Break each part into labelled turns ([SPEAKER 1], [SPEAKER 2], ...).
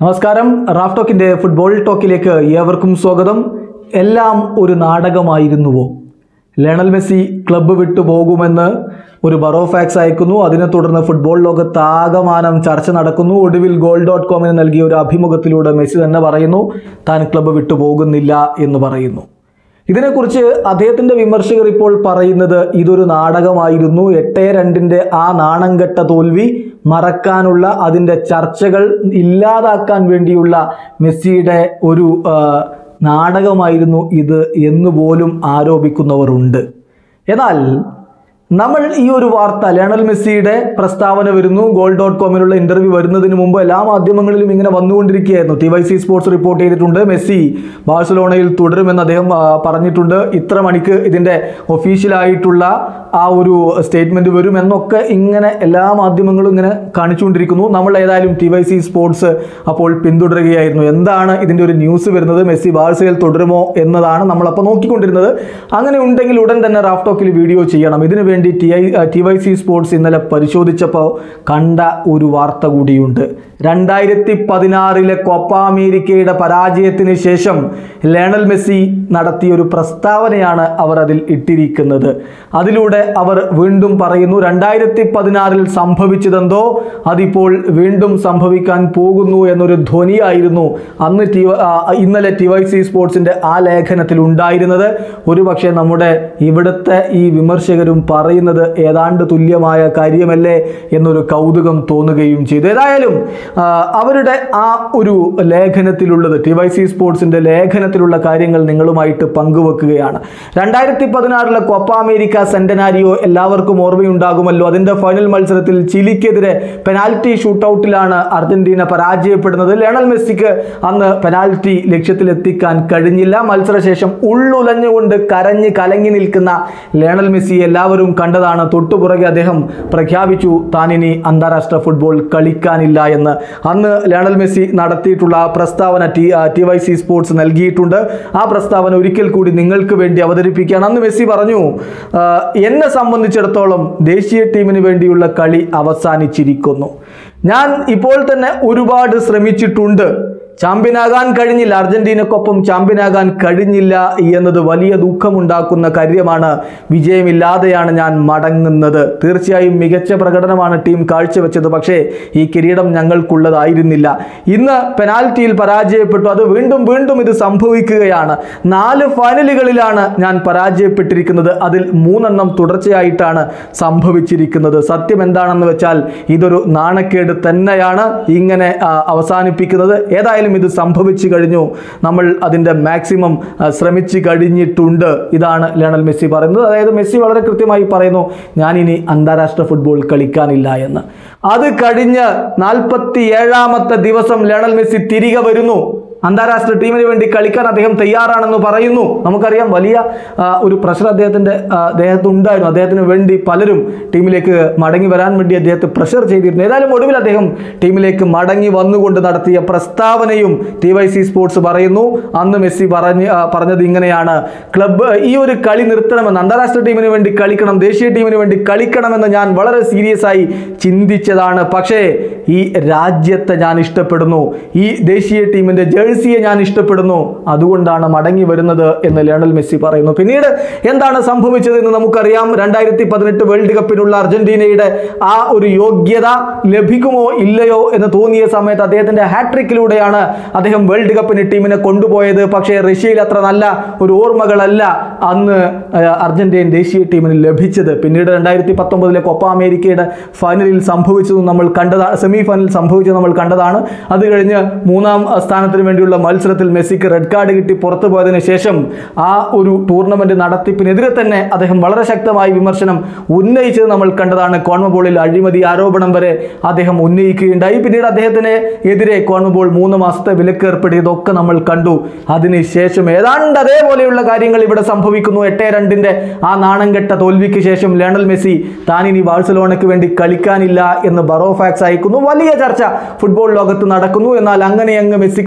[SPEAKER 1] നമസ്കാരം Raf ടോക്കിന്റെ football ടോക്കിലേക്ക് ഏവർക്കും സ്വാഗതം എല്ലാം ഒരു നാടകമായിരുന്നുവോ ലയണൽ മെസ്സി ക്ലബ്ബ് വിട്ടു പോകുമെന്ന് ഒരു ബറോഫാക്സ് അയക്കുന്നു അതിനെ തുടർന്ന് ഫുട്ബോൾ ലോകത്താകമാനം ചർച്ച നടക്കുന്നു ഒടുവിൽ ഗോൾ ഡോട്ട് കോമിന് നൽകിയ ഒരു അഭിമുഖത്തിലൂടെ മെസ്സി തന്നെ പറയുന്നു താൻ ക്ലബ്ബ് വിട്ടു പോകുന്നില്ല എന്ന് പറയുന്നു ഇതിനെക്കുറിച്ച് അദ്ദേഹത്തിന്റെ വിമർശകർ ഇപ്പോൾ പറയുന്നത് ഇതൊരു നാടകമായിരുന്നു എട്ടേ രണ്ടിന്റെ ആ നാണംകെട്ട തോൽവി മറക്കാനുള്ള അതിൻ്റെ ചർച്ചകൾ ഇല്ലാതാക്കാൻ വേണ്ടിയുള്ള മെസ്സിയുടെ ഒരു ആ, നാടകമായിരുന്നു ഇത് എന്ന് പോലും ആരോപിക്കുന്നവരുണ്ട് എന്നാൽ നമ്മൾ ഈ ഒരു വാർത്ത ലയണൽ മെസ്സിയുടെ പ്രസ്താവന വരുന്നു ഗോൾ ഡോട്ട് കോമിലുള്ള ഇന്റർവ്യൂ വരുന്നതിന് മുമ്പ് എല്ലാ മാധ്യമങ്ങളിലും ഇങ്ങനെ വന്നുകൊണ്ടിരിക്കുകയായിരുന്നു T Y C sports report ചെയ്തിട്ടുണ്ട് മെസ്സി ബാഴ്സലോണയിൽ തുടരുമെന്ന് അദ്ദേഹം ആ, പറഞ്ഞിട്ടുണ്ട് ഇത്ര മണിക്ക് ഇതിൻ്റെ ഒഫീഷ്യലായിട്ടുള്ള ആ ഒരു സ്റ്റേറ്റ്മെന്റ് വരും എന്നൊക്കെ ഇങ്ങനെ എല്ലാ മാധ്യമങ്ങളും ഇങ്ങനെ കാണിച്ചുകൊണ്ടിരിക്കുന്നു നമ്മൾ ഏതായാലും ടി വൈ സി സ്പോർട്സ് അപ്പോൾ പിന്തുടരുകയായിരുന്നു എന്താണ് ഇതിൻ്റെ ഒരു ന്യൂസ് വരുന്നത് മെസ്സി ബാഴ്സയിൽ തുടരുമോ എന്നതാണ് നമ്മളപ്പോൾ നോക്കിക്കൊണ്ടിരുന്നത് അങ്ങനെ ഉണ്ടെങ്കിൽ ഉടൻ തന്നെ റാഫ്ടോക്കിൽ വീഡിയോ ചെയ്യണം ഇതിനു വേണ്ടി T I T Y C sports ഇന്നലെ പരിശോധിച്ചപ്പോൾ കണ്ട ഒരു വാർത്ത കൂടിയുണ്ട് രണ്ടായിരത്തി പതിനാറിലെ കോപ്പ അമേരിക്കയുടെ പരാജയത്തിന് ശേഷം ലയണൽ മെസ്സി നടത്തിയ ഒരു പ്രസ്താവനയാണ് അവർ അതിൽ ഇട്ടിരിക്കുന്നത് അതിലൂടെ അവർ വീണ്ടും പറയുന്നു രണ്ടായിരത്തി പതിനാറിൽ സംഭവിച്ചതെന്തോ അതിപ്പോൾ വീണ്ടും സംഭവിക്കാൻ പോകുന്നു എന്നൊരു ധ്വനിയായിരുന്നു അന്ന് ടി ആ, ഇന്നലെ ടി വൈ സി സ്പോർട്സിന്റെ ആ ലേഖനത്തിൽ ഉണ്ടായിരുന്നത് ഒരുപക്ഷെ നമ്മുടെ ഇവിടുത്തെ ഈ വിമർശകരും പറയുന്നത് ഏതാണ്ട് തുല്യമായ കാര്യമല്ലേ എന്നൊരു കൗതുകം തോന്നുകയും ചെയ്തു ഏതായാലും ആ, അവരുടെ ആ ഒരു ലേഖനത്തിലുള്ളത് ടി വൈ സി സ്പോർട്സിന്റെ ലേഖനത്തിലുള്ള കാര്യങ്ങൾ നിങ്ങളുമായിട്ട് പങ്കുവെക്കുകയാണ് രണ്ടായിരത്തി പതിനാറിലെ കോപ്പ അമേരിക്ക സെന്റനാരിയോ എല്ലാവർക്കും ഓർമ്മയുണ്ടാകുമല്ലോ അതിന്റെ ഫൈനൽ മത്സരത്തിൽ ചിലിക്കെതിരെ പെനാൽറ്റി ഷൂട്ടൗട്ടിലാണ് അർജന്റീന പരാജയപ്പെടുന്നത് ലയണൽ മെസ്സിക്ക് അന്ന് പെനാൽറ്റി ലക്ഷ്യത്തിലെത്തിക്കാൻ കഴിഞ്ഞില്ല മത്സരശേഷം ഉള്ളുലഞ്ഞുകൊണ്ട് കരഞ്ഞ് കലങ്ങി നിൽക്കുന്ന ലയണൽ മെസ്സി എല്ലാവരും കണ്ടതാണ് തൊട്ടുപുറകെ അദ്ദേഹം പ്രഖ്യാപിച്ചു താനിനി അന്താരാഷ്ട്ര ഫുട്ബോൾ കളിക്കാനില്ല എന്ന് അന്ന് ലയണൽ മെസ്സി നടത്തിയിട്ടുള്ള ആ പ്രസ്താവന T T Y C sports നൽകിയിട്ടുണ്ട് ആ പ്രസ്താവന ഒരിക്കൽ കൂടി നിങ്ങൾക്ക് വേണ്ടി അവതരിപ്പിക്കുകയാണ് അന്ന് മെസ്സി പറഞ്ഞു "ആ, എന്നെ സംബന്ധിച്ചിടത്തോളം ദേശീയ ടീമിന് വേണ്ടിയുള്ള കളി അവസാനിച്ചിരിക്കുന്നു ഞാൻ ഇപ്പോൾ തന്നെ ഒരുപാട് ശ്രമിച്ചിട്ടുണ്ട് ചാമ്പ്യനാകാൻ കഴിഞ്ഞില്ല അർജന്റീനക്കൊപ്പം ചാമ്പ്യനാകാൻ കഴിഞ്ഞില്ല എന്നത് വലിയ ദുഃഖമുണ്ടാക്കുന്ന കാര്യമാണ് വിജയമില്ലാതെയാണ് ഞാൻ മടങ്ങുന്നത് തീർച്ചയായും മികച്ച പ്രകടനമാണ് ടീം കാഴ്ചവെച്ചത് പക്ഷേ ഈ കിരീടം ഞങ്ങൾക്കുള്ളതായിരുന്നില്ല ഇന്ന് പെനാൽറ്റിയിൽ പരാജയപ്പെട്ടു അത് വീണ്ടും വീണ്ടും ഇത് സംഭവിക്കുകയാണ് നാല് ഫൈനലുകളിലാണ് ഞാൻ പരാജയപ്പെട്ടിരിക്കുന്നത് അതിൽ മൂന്നെണ്ണം തുടർച്ചയായിട്ടാണ് സംഭവിച്ചിരിക്കുന്നത് സത്യം എന്താണെന്ന് വെച്ചാൽ ഇതൊരു നാണക്കേട് തന്നെയാണ് ഇങ്ങനെ ആ, അവസാനിപ്പിക്കുന്നത് ഏതായാലും ഇത് സംഭവിച്ചു കഴിഞ്ഞു നമ്മൾ അതിൻ്റെ മാക്സിമം ആ, ശ്രമിച്ചു കഴിഞ്ഞിട്ടുണ്ട് ഇതാണ് ലയണൽ മെസ്സി പറയുന്നത് അതായത് മെസ്സി വളരെ കൃത്യമായി പറയുന്നു ഞാനിനി അന്താരാഷ്ട്ര ഫുട്ബോൾ കളിക്കാനില്ല എന്ന് അത് കഴിഞ്ഞ് നാൽപ്പത്തി ഏഴാമത്തെ ദിവസം ലയണൽ മെസ്സി തിരികെ വരുന്നു അന്താരാഷ്ട്ര ടീമിന് വേണ്ടി കളിക്കാൻ അദ്ദേഹം തയ്യാറാണെന്ന് പറയുന്നു നമുക്കറിയാം വലിയ ആ, ഒരു പ്രഷർ അദ്ദേഹത്തിൻ്റെ അദ്ദേഹത്തിന് ഉണ്ടായിരുന്നു അദ്ദേഹത്തിന് വേണ്ടി പലരും ടീമിലേക്ക് മടങ്ങി വരാൻ വേണ്ടി അദ്ദേഹത്തെ പ്രഷർ ചെയ്തിരുന്നു ഏതായാലും ഒടുവിൽ അദ്ദേഹം ടീമിലേക്ക് മടങ്ങി വന്നുകൊണ്ട് നടത്തിയ പ്രസ്താവനയും ടി വൈ സി സ്പോർട്സ് പറയുന്നു അന്ന് മെസ്സി പറഞ്ഞ് ആ, പറഞ്ഞത് ഇങ്ങനെയാണ് ക്ലബ്ബ് ഈ ഒരു കളി നിർത്തണമെന്ന് അന്താരാഷ്ട്ര ടീമിന് വേണ്ടി കളിക്കണം ദേശീയ ടീമിന് വേണ്ടി കളിക്കണമെന്ന് ഞാൻ വളരെ സീരിയസ് ആയി ചിന്തിച്ചതാണ് പക്ഷേ ഈ രാജ്യത്തെ ഞാൻ ഇഷ്ടപ്പെടുന്നു ഈ ദേശീയ ടീമിന്റെ ജേഴ്സിയെ ഞാൻ ഇഷ്ടപ്പെടുന്നു അതുകൊണ്ടാണ് മടങ്ങി വരുന്നത് എന്ന് ലയണൽ മെസ്സി പറയുന്നു പിന്നീട് എന്താണ് സംഭവിച്ചത് എന്ന് നമുക്കറിയാം രണ്ടായിരത്തി പതിനെട്ട് വേൾഡ് കപ്പിനുള്ള അർജന്റീനയുടെ ആ ഒരു യോഗ്യത ലഭിക്കുമോ ഇല്ലയോ എന്ന് തോന്നിയ സമയത്ത് അദ്ദേഹത്തിന്റെ ഹാട്രിക്കിലൂടെയാണ് അദ്ദേഹം വേൾഡ് കപ്പിന് ടീമിനെ കൊണ്ടുപോയത് പക്ഷേ റഷ്യയിൽ അത്ര നല്ല ഒരു ഓർമ്മകളല്ല അന്ന് ആ, അർജന്റീൻ ദേശീയ ടീമിന് ലഭിച്ചത് പിന്നീട് രണ്ടായിരത്തി പത്തൊമ്പതിലെ കൊപ്പ അമേരിക്കയുടെ ഫൈനലിൽ സംഭവിച്ചതും നമ്മൾ കണ്ടതാണ് സെമി ഫൈനലിൽ സംഭവിച്ചത് നമ്മൾ കണ്ടതാണ് അത് കഴിഞ്ഞ് മൂന്നാം ആ, സ്ഥാനത്തിന് വേണ്ടിയുള്ള മത്സരത്തിൽ മെസ്സിക്ക് റെഡ് കാർഡ് കിട്ടി പുറത്തു പോയതിനു ശേഷം ആ ഒരു ടൂർണമെന്റ് നടത്തിപ്പിനെതിരെ തന്നെ അദ്ദേഹം വളരെ ശക്തമായി വിമർശനം ഉന്നയിച്ചത് നമ്മൾ കണ്ടതാണ് കോൺമബോളിൽ അഴിമതി ആരോപണം വരെ അദ്ദേഹം ഉന്നയിക്കുകയുണ്ടായി പിന്നീട് അദ്ദേഹത്തിന് എതിരെ കോൺമബോൾ മൂന്ന് മാസത്തെ വിലക്ക് ഏർപ്പെടുത്തിയതൊക്കെ നമ്മൾ കണ്ടു അതിനുശേഷം ഏതാണ്ട് അതേപോലെയുള്ള കാര്യങ്ങൾ ഇവിടെ സംഭവിക്കുന്നു എട്ടേ രണ്ടിന്റെ ആ നാണം കെട്ട തോൽവിക്ക് ശേഷം ലയണൽ മെസ്സി താനിനി ബാഴ്സലോണയ്ക്ക് വേണ്ടി കളിക്കാനില്ല എന്ന് ബറോഫാക്സ് അയക്കുന്നു വലിയ ചർച്ച ഫുട്ബോൾ ലോകത്ത് നടക്കുന്നു എന്നാൽ അങ്ങനെ അങ്ങ് മെസ്സിക്ക് പോകാൻ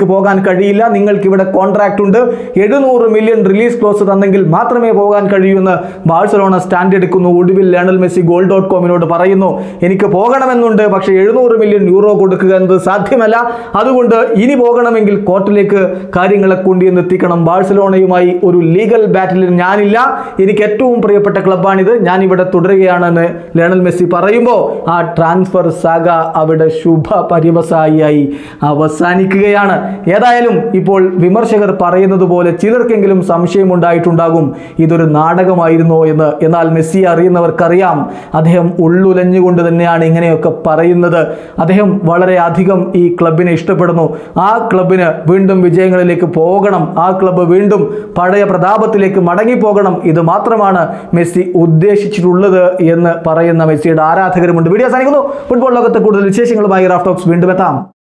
[SPEAKER 1] കഴിയില്ല നിങ്ങൾക്ക് ഇവിടെ കോൺട്രാക്ട് ഉണ്ട് എഴുന്നൂറ് മില്യൺ റിലീസ് ക്ലോസ് തന്നെങ്കിൽ മാത്രമേ പോകാൻ കഴിയൂ എന്ന് ബാഴ്സലോണ സ്റ്റാൻഡ് എടുക്കുന്നു ഒടുവിൽ ലയണൽ മെസ്സി ഗോൾ ഡോട്ട് കോമിനോട് പറയുന്നു എനിക്ക് പോകണമെന്നുണ്ട് പക്ഷേ എഴുന്നൂറ് മില്യൺ യൂറോ കൊടുക്കുക എന്നത് സാധ്യമല്ല അതുകൊണ്ട് ഇനി പോകണമെങ്കിൽ കോർട്ടിലേക്ക് കാര്യങ്ങളെ കൊണ്ടുവന്ന് എത്തിക്കണം ബാഴ്സലോണയുമായി ഒരു ലീഗൽ ബാറ്റിൽ ഞാനില്ല എനിക്ക് ഏറ്റവും പ്രിയപ്പെട്ട ക്ലബ്ബാണിത് ഞാൻ ഇവിടെ തുടരുകയാണെന്ന് ലയണൽ മെസ്സി പറയുമ്പോൾ ആ ട്രാൻസ്ഫർ സാഗ അവിടെ ശുഭ പര്യവസായിയായി അവസാനിക്കുകയാണ് ഏതായാലും ഇപ്പോൾ വിമർശകർ പറയുന്നത് പോലെ ചിലർക്കെങ്കിലും സംശയമുണ്ടായിട്ടുണ്ടാകും ഇതൊരു നാടകമായിരുന്നോ എന്ന് എന്നാൽ മെസ്സി അറിയുന്നവർക്കറിയാം അദ്ദേഹം ഉള്ളുലഞ്ഞുകൊണ്ട് തന്നെയാണ് ഇങ്ങനെയൊക്കെ പറയുന്നത് അദ്ദേഹം വളരെ അധികം ഈ ക്ലബിനെ ഇഷ്ടപ്പെടുന്നു ആ ക്ലബിന് വീണ്ടും വിജയങ്ങളിലേക്ക് പോകണം ആ ക്ലബ്ബ് വീണ്ടും പഴയ പ്രതാപത്തിലേക്ക് മടങ്ങിപ്പോകണം ഇത് മാത്രമാണ് മെസ്സി ഉദ്ദേശിച്ചിട്ടുള്ളത് എന്ന് പറയുന്ന മെസ്സിയുടെ ആരാധകരുമുണ്ട് വീഡിയോ അവസാനിക്കുന്നു ഫുട്ബോൾ ലോകത്തെ കൂടുതൽ വിശേഷങ്ങളുമായി റാഫ് ടോക്സ് വീണ്ടും എത്താം